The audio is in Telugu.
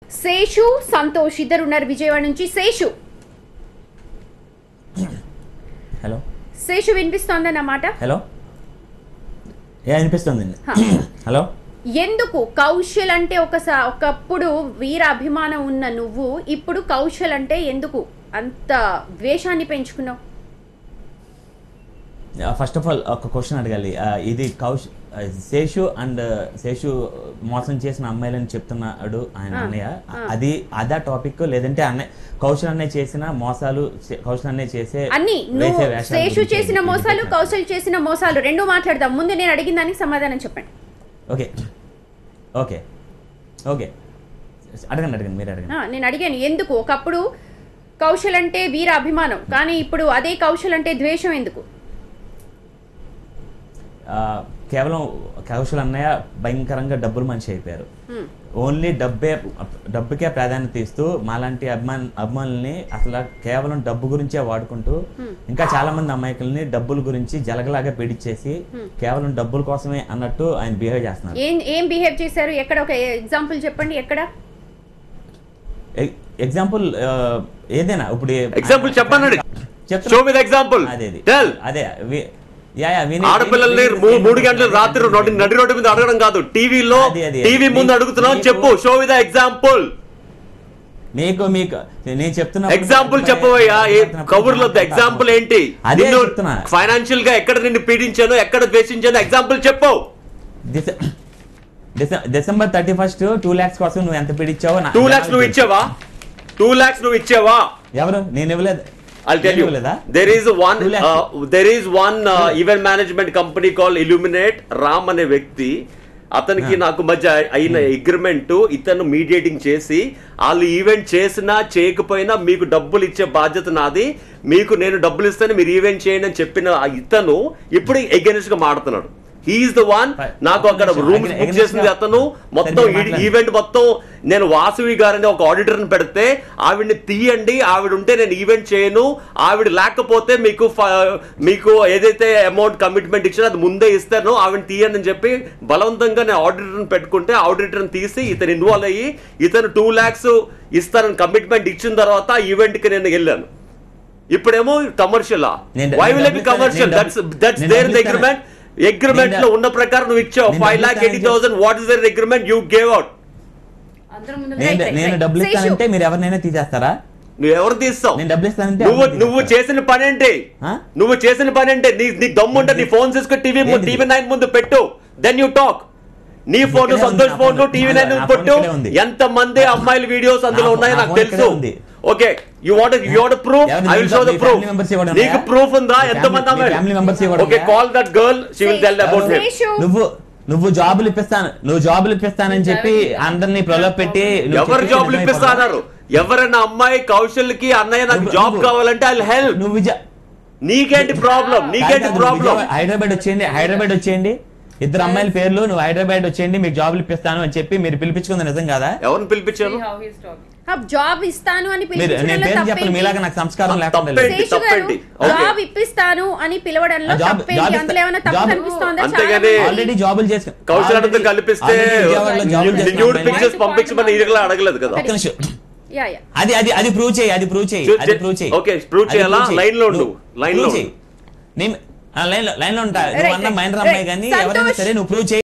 శేషు సంతోష్ ఇద్దరు ఉన్నారు విజయవాడ నుంచి శేషు హలో శేషు వినిపిస్తోందా నా మాట హలో ఏ అనిపిస్తుందండి హా. హలో ఎందుకు కౌశల్ అంటే ఒకసా ఒకప్పుడు వీర అభిమానం ఉన్న నువ్వు ఇప్పుడు కౌశల్ అంటే ఎందుకు అంత ద్వేషాన్ని పెంచుకున్నావు ఫస్ట్ ఆఫ్ ఆల్ ఒక క్వశ్చన్ అడగాలి ఆ, ఇది కౌశ్ ఆ, శేషు అండ్ శేషు మోసం చేసిన అమ్మాయిలని చెప్తున్నాడు ఆయన ఆ, అన్నయ్య ఆ. అది అదా టాపిక్ లేదంటే అన్నయ్య కౌశల్ అన్నయ్య చేసిన మోసాలు చే- కౌశల్ అన్నయ్య చేసే అన్ని నువ్వు వేసే వేషాల శేషు గురించి చేసిన ఇది మోసాలు చెప్పండి. కౌశల్ చేసిన మోసాలు రెండు మాట్లాడదాం ముందు నేను అడిగిన దానికి సమాధానం చెప్పండి ఓకే ఓకే ఓకే అడగండి అడగండి మీరు అడగండి ఆ, నేను అడిగాను ఎందుకు ఒకప్పుడు కౌశల్ అంటే వీర అభిమానం కానీ ఇప్పుడు అదే కౌశల్ అంటే ద్వేషం ఎందుకు ఆ, కేవలం కౌశల్ అన్నయ్య భయంకరంగా డబ్బులు మనిషి అయిపోయారు హ్మ్. ఓన్లీ డబ్బే డబ్బుకే ప్రాధాన్యత ఇస్తూ మాలాంటి అభిమాన్ అభిమానుల్ని అసలు కేవలం డబ్బు గురించే వాడుకుంటూ ఇంకా చాలా మంది అమాయకుల్ని డబ్బుల గురించి జలగలాగా పిడిచేసి కేవలం డబ్బుల కోసమే అన్నట్టు ఆయన బిహేవ్ చేస్తున్నారు ఏం ఏం బిహేవ్ చేశారు ఎక్కడ ఒక ఎగ్జాంపుల్ చెప్పండి ఎక్కడ ఎగ్జాంపుల్ ఏదైనా ఇప్పుడు ఎగ్జాంపుల్ చెప్పన్నాడు చెప్తున్నా. షో విత్ ఎగ్జాంపుల్ అదే అది. టెల్ అదే వి- యా యా విని- ఆడపిల్లల్ని విని- మూ- మూడు గంటలు రాత్రి నడి నడి రోడ్డు మీద అడగడం కాదు టీవీలో అది, అది, టీవీ అది. ముందు అడుగుతున్నావు నీకు- చెప్పు షో విత్ ఎగ్జాంపుల్ మీకు మీకు నేను చెప్తున్నా ఎగ్జాంపుల్ చెప్పవయ్యా కబుర్లో ఎగ్జాంపుల్ ఏంటి అదే నిన్ను చెప్తున్నా ఫైనాన్షియల్ గా ఎక్కడ నిన్ను పీడించాను ఎక్కడ ద్వేషించాను ఎగ్జాంపుల్ చెప్పు డిసె- డిసె- December thirty first two lakhs కోసం నువ్వు ఎంత పిడిచావో నా- టూ లాక్స్ నువ్వు ఇచ్చావా టూ లాక్స్ నువ్వు ఇచ్చావా ఎవరు నేను ఇవ్వలేదు I'll tell నేను you. ఇవ్వలేదా There is one. Two lakhs. Uh, there is one uh, event management company called Illuminate. Ram అనే వ్యక్తి అతనికి Ah. నాకు మధ్య అయిన అగ్రిమెంట్ ఇతను మీడియేటింగ్ చేసి వాళ్ళు ఈవెంట్ చేసినా చేయకపోయినా మీకు డబ్బులు ఇచ్చే బాధ్యత నాది మీకు నేను డబ్బులు ఇస్తాను మీరు ఈవెంట్ చేయండి అని చెప్పిన ఆ ఇతను ఇప్పుడు ఎగెనిస్ట్ గా మాడుతున్నాడు హీఈస్ ద వన్ Fine. నాకు అక్కడ Against- రూమ్స్ బుక్ against చేసింది గా- అతను మొత్తం సరిగ్గా మాట్లాడండి. ఈవెంట్ మొత్తం నేను వాసవి గారిని ఒక ఆడిటర్ని పెడితే ఆవిడ్ని తీయండి ఆవిడ ఉంటే నేను ఈవెంట్ చేయను ఆవిడ లేకపోతే మీకు ఫ- మీకు ఏదైతే అమౌంట్ కమిట్మెంట్ ఇచ్చినా అది ముందే ఇస్తాను ఆవిడ తీయండి అని చెప్పి బలవంతంగా నేను ఆడిటర్ని పెట్టుకుంటే ఆడిటర్ని తీసి ఇతను ఇన్వాల్వ్ అయ్యి ఇతను టూ ల్యాక్స్ ఇస్తానని కమిట్మెంట్ ఇచ్చిన తర్వాత ఆ ఈవెంట్కి నేను వెళ్ళాను ఇప్పుడేమో కమర్షియల్ నేను- వై నేను విల్ డబ్బులు కమర్షియల్ ఇస్తాను, దట్స్ నేను దట్స్ డబ్బులు దేర్ ఇస్తాను. అగ్రిమెంట్ అగ్రిమెంట్ నేను లో ఉన్న ప్రకారం నువ్వు ఇచ్చావు నేను ఫైవ్ డబ్బులు లాక్ ఎయిటీ ఇస్తానని thousand what is their agreement you gave out నేను నేను డబ్బులు ఇస్తానంటే మీరు ఎవరినైనా తీసేస్తారా నువ్వు ఎవరు తీస్తావు నేను డబ్బులు ఇస్తానంటే నువ్వు ఎవరిని నువ్వు తీసేస్తారు? చేసిన పని ఏంటి ఆ? నువ్వు చేసిన పని ఏంటి నీ నీ దమ్ముంటే నీ ఫోన్ తీసుకొని టీవీ ఏంటిది? టీవీ నైన్ ముందు పెట్టు దెన్ యూ టాక్ నీ ఫోన్ ఇక్కడే ఉంది, సంతోష్ నా ఫోన్ ఫోన్ టీవీ నా- నైన్ నా ఫోన్ పెట్టు ఇక్కడే ఉంది. ఎంత మంది అమ్మాయిల వీడియోస్ అందులో నా ఫోన్- ఉన్నాయో నా నాకు ఫోన్ తెలుసు ఇక్కడే ఉంది. Okay you want you want proof ఎవరి I will me show the family proof members ఎవరు నీకు ఉన్నాయా? ప్రూఫ్ ఉందా మీ ఎంత మంది family- మీ family members ఎవరు ఓకే ఉన్నాయా? Call that girl she will tell about him Seshu నువ్వు నువ్వు జాబులు ఇప్పిస్తాను నువ్వు జాబులు ఇప్పిస్తానని చెప్పి అందరినీ ప్రలోభ పెట్టి నువ్వు ఎవరు చెప్పి జాబ్లు నిజమైపోతావా? ఇప్పిస్తున్నారు ఎవరైనా అమ్మాయి కౌశల్కి అన్నయ్య నాకు నువ్వు- జాబ్ నువ్వు- కావాలంటే ఐ హెల్ప్ నువ్వు విజయ నీకేంటి ప్రాబ్లం నీకేంటి కాదు, ప్రాబ్లం విజయవాడ- హైదరాబాద్ వచ్చేయండి హైదరాబాద్ వచ్చేయండి ఇద్దరు అమ్మాయిల పేర్లు నువ్వు హైదరాబాద్ వచ్చేయండి మీకు జాబులు ఇప్పిస్తాను అని చెప్పి మీరు పిలిపించుకుంది నిజం కాదా ఎవరిని పిలిపించాను జాబ్ ఇస్తాను అని మీరు నేను పిలిపించడంలో పేరు చెప్పండి తప్పేంటి? మీలాగా నాకు సంస్కారం లేకుండా తప్పేంటి? లేదు. శేషు గారు తప్పేంటి? ఓకే. జాబ్ ఇప్పిస్తాను అని పిలవడంలో ఆ జాబ్- తప్పేంటి జాబ్ అందులో ఏమైనా తప్పు జాబ్- కనిపిస్తోందా అంతేగాని చాలా ఆల్రెడీ జాబులు చేసుకుని కౌశలంతో కలిపిస్తే జాబులు న్యూడ్ చేసుకుని పిక్చర్స్ పంపించమని ఈగలా అడగలేదు కదా ఒక్క నిమిషం. యా యా అది అది అది ప్రూవ్ చేయి అది ప్రూవ్ చేయి చూ- అది చే- ప్రూవ్ చేయి ఓకే, prove అది చేయాలా? prove చేయి. Line లో ఉండు. నువ్వు Line లో prove ఉండు. చేయి. నేను లైన్ లో లైన్ లో ఉంటా నువ్వు Right, అన్న right, మైండ్ అమ్మాయి right. కానీ ఎవరైనా సంతోష్. సరే నువ్వు ప్రూవ్ చేయి